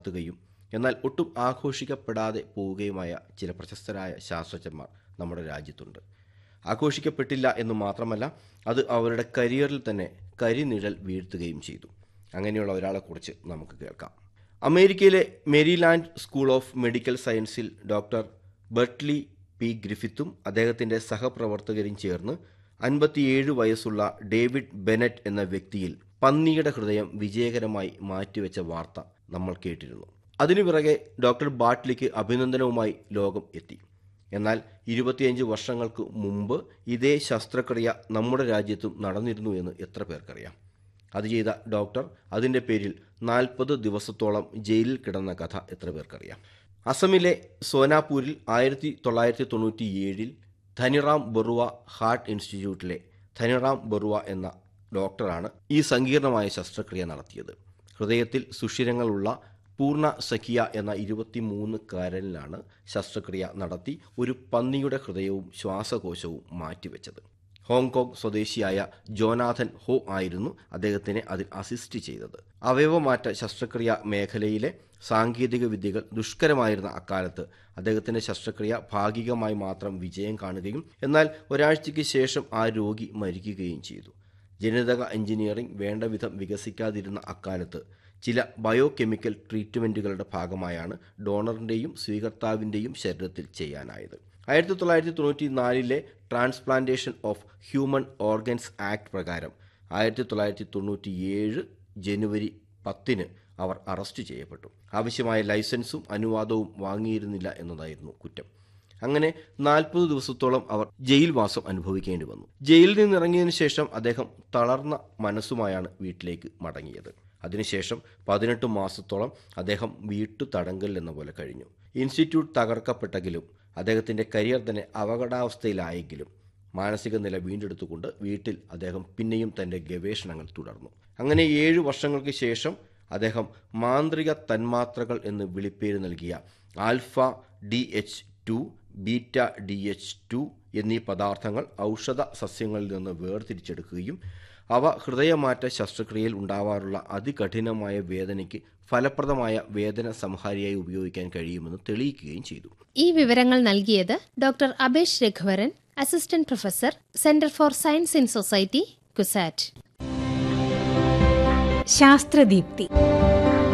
നടത്തുകയും എന്നാൽ ഒട്ടും ആഘോഷിക്കപ്പെടാതെ പോവുകയുമായ ചില പ്രശസ്തരായ ശാസ്ത്രജ്ഞന്മാർ നമ്മുടെ രാജ്യത്തുണ്ട് ആഘോഷിക്കപ്പെട്ടില്ല എന്ന് മാത്രമല്ല അത് അവരുടെ കരിയറിൽ തന്നെ കരിനിഴൽ വീഴ്ത്തുകയും ചെയ്തു അങ്ങനെയുള്ള ഒരാളെക്കുറിച്ച് നമുക്ക് കേൾക്കാം അമേരിക്കയിലെ മേരിലാൻഡ് സ്കൂൾ ഓഫ് മെഡിക്കൽ സയൻസിൽ ഡോക്ടർ ബർട്ട്ലി പി ഗ്രിഫിത്തും അദ്ദേഹത്തിൻ്റെ സഹപ്രവർത്തകരും ചേർന്ന് അൻപത്തിയേഴ് വയസ്സുള്ള ഡേവിഡ് ബെനറ്റ് എന്ന വ്യക്തിയിൽ പന്നിയുടെ ഹൃദയം വിജയകരമായി മാറ്റിവെച്ച വാർത്ത നമ്മൾ കേട്ടിരുന്നു അതിനു പിറകെ ഡോക്ടർ ബാട്ട്ലിക്ക് അഭിനന്ദനവുമായി ലോകം എത്തി എന്നാൽ ഇരുപത്തിയഞ്ച് വർഷങ്ങൾക്ക് മുമ്പ് ഇതേ ശസ്ത്രക്രിയ നമ്മുടെ രാജ്യത്തും നടന്നിരുന്നു എന്ന് എത്ര പേർക്കറിയാം അത് ചെയ്ത ഡോക്ടർ അതിൻ്റെ പേരിൽ നാൽപ്പത് ദിവസത്തോളം ജയിലിൽ കിടന്ന കഥ എത്ര പേർക്കറിയാം അസമിലെ സോനാപൂരിൽ ആയിരത്തി തൊള്ളായിരത്തി തൊണ്ണൂറ്റി ഏഴിൽ ധനിറാം ബറുവ ഹാർട്ട് ഇൻസ്റ്റിറ്റ്യൂട്ടിലെ ധനിറാം ബറുവ എന്ന ഡോക്ടറാണ് ഈ സങ്കീർണമായ ശസ്ത്രക്രിയ നടത്തിയത് ഹൃദയത്തിൽ സുഷിരങ്ങളുള്ള പൂർണ്ണ സഖിയ എന്ന ഇരുപത്തിമൂന്നുകാരനിലാണ് ശസ്ത്രക്രിയ നടത്തി ഒരു പന്നിയുടെ ഹൃദയവും ശ്വാസകോശവും മാറ്റിവെച്ചത് ഹോങ്കോങ് സ്വദേശിയായ ജോനാഥൻ ഹോ ആയിരുന്നു അദ്ദേഹത്തിനെ അതിൽ അസിസ്റ്റ് ചെയ്തത് അവയവമാറ്റ ശസ്ത്രക്രിയ മേഖലയിലെ സാങ്കേതിക വിദ്യകൾ ദുഷ്കരമായിരുന്ന അക്കാലത്ത് അദ്ദേഹത്തിന്റെ ശസ്ത്രക്രിയ ഭാഗികമായി മാത്രം വിജയം കാണുകയും എന്നാൽ ഒരാഴ്ചയ്ക്ക് ശേഷം ആ രോഗി മരിക്കുകയും ചെയ്തു ജനിതക എഞ്ചിനീയറിംഗ് വേണ്ട വിധം വികസിക്കാതിരുന്ന അക്കാലത്ത് ചില ബയോ കെമിക്കൽ ട്രീറ്റ്മെൻറ്റുകളുടെ ഭാഗമായാണ് ഡോണറിൻ്റെയും സ്വീകർത്താവിൻ്റെയും ശരീരത്തിൽ ചെയ്യാനായത് ആയിരത്തി തൊള്ളായിരത്തി തൊണ്ണൂറ്റി നാലിലെ transplantation of human organs act പ്രകാരം ആയിരത്തി തൊള്ളായിരത്തി തൊണ്ണൂറ്റി ഏഴ് ജനുവരി പത്തിന് അവർ അറസ്റ്റ് ചെയ്യപ്പെട്ടു ആവശ്യമായ ലൈസൻസും അനുവാദവും വാങ്ങിയിരുന്നില്ല എന്നതായിരുന്നു കുറ്റം അങ്ങനെ നാൽപ്പത് ദിവസത്തോളം അവർ ജയിൽവാസം അനുഭവിക്കേണ്ടി വന്നു ജയിലിൽ നിന്നിറങ്ങിയതിനു ശേഷം അദ്ദേഹം തളർന്ന മനസ്സുമായാണ് വീട്ടിലേക്ക് മടങ്ങിയത് അതിനുശേഷം പതിനെട്ട് മാസത്തോളം അദ്ദേഹം വീട്ടു തടങ്കൽ എന്ന പോലെ കഴിഞ്ഞു ഇൻസ്റ്റിറ്റ്യൂട്ട് തകർക്കപ്പെട്ടെങ്കിലും അദ്ദേഹത്തിൻ്റെ കരിയർ തന്നെ അപകടാവസ്ഥയിലായെങ്കിലും മാനസിക നില വീണ്ടെടുത്തുകൊണ്ട് വീട്ടിൽ അദ്ദേഹം പിന്നെയും തൻ്റെ ഗവേഷണങ്ങൾ തുടർന്നു അങ്ങനെ ഏഴ് വർഷങ്ങൾക്ക് ശേഷം അദ്ദേഹം മാന്ത്രിക തന്മാത്രകൾ എന്ന് വിളിപ്പേര് നൽകിയ alpha D H two beta D H two എന്നീ പദാർത്ഥങ്ങൾ ഔഷധ സസ്യങ്ങളിൽ നിന്ന് വേർതിരിച്ചെടുക്കുകയും അവ ഹൃദയമാറ്റ ശസ്ത്രക്രിയയിൽ ഉണ്ടാവാറുള്ള അതികഠിനമായ വേദനയ്ക്ക് ഫലപ്രദമായ വേദന സംഹാരിയായി ഉപയോഗിക്കാൻ കഴിയുമെന്ന് തെളിയിക്കുകയും ചെയ്തു ഈ വിവരങ്ങൾ നൽകിയത് doctor Abhesh Raghuvaran assistant professor centre for science in society CUSAT ശാസ്ത്രദീപ്തി